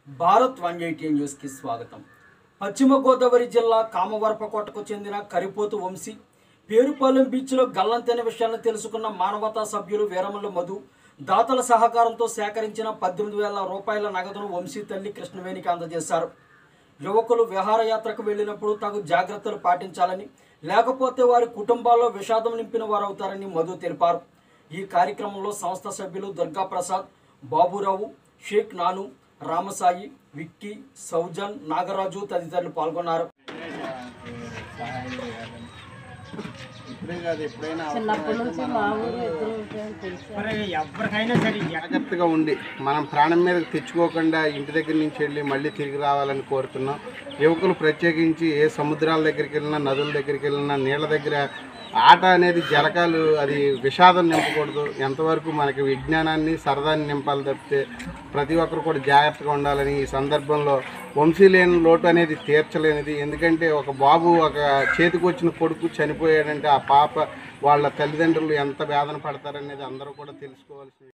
Bharat one eighty న్యూస్కి స్వాగతం పశ్చిమ గోదావరి జిల్లా కామవరపకోటకు చెందిన కరిపోతు వంశీ పేరుపాలెం బీచ్లో గల్లంతైన విషయాన్ని తెలుసుకున్న మానవతా సభ్యులు వీరమల్లు మధు దాతల సహకారంతో సేకరించిన పద్దెనిమిది వేల రూపాయల నగదును వంశీ తల్లి కృష్ణవేణికి అందజేశారు యువకులు విహారయాత్రకు వెళ్ళినప్పుడు తగు జాగ్రత్తలు పాటించాలని లేకపోతే వారి కుటుంబాల్లో విషాదం నింపిన వారవుతారని మధు తెలిపారు ఈ కార్యక్రమంలో సంస్థ సభ్యులు దుర్గా ప్రసాద్ బాబురావు షేక్ నాను రామసాయి విక్కీ సౌజన్ నాగరాజు తదితరులు పాల్గొన్నారు సహాయం చేయాలని ఇప్పుడే కాదు ఎప్పుడైనా చిన్నప్పటి నుంచి మా ఊరు ఇద్దరు ఉంటాయని తెలుసు జాగ్రత్తగా ఉండి మనం ప్రాణం మీద తెచ్చుకోకుండా ఇంటి దగ్గర నుంచి వెళ్ళి మళ్ళీ తిరిగి రావాలని కోరుతున్నాం యువకులు ప్రత్యేకించి ఏ సముద్రాల దగ్గరికి వెళ్ళినా నదుల దగ్గరికి వెళ్ళినా నీళ్ళ దగ్గర ఆట అనేది జలకాలు అది విషాదం నింపకూడదు ఎంతవరకు మనకి విజ్ఞానాన్ని సరదాన్ని నింపాలి తప్పితే ప్రతి ఒక్కరు కూడా జాగ్రత్తగా ఉండాలని ఈ సందర్భంలో వంశీ లేని లోటు అనేది తీర్చలేనిది ఎందుకంటే ఒక బాబు ఒక చేతికి వచ్చిన కొడుకు చనిపోయాడంటే ఆ పాప వాళ్ళ తల్లిదండ్రులు ఎంత వేదన పడతారనేది అందరూ కూడా తెలుసుకోవాల్సింది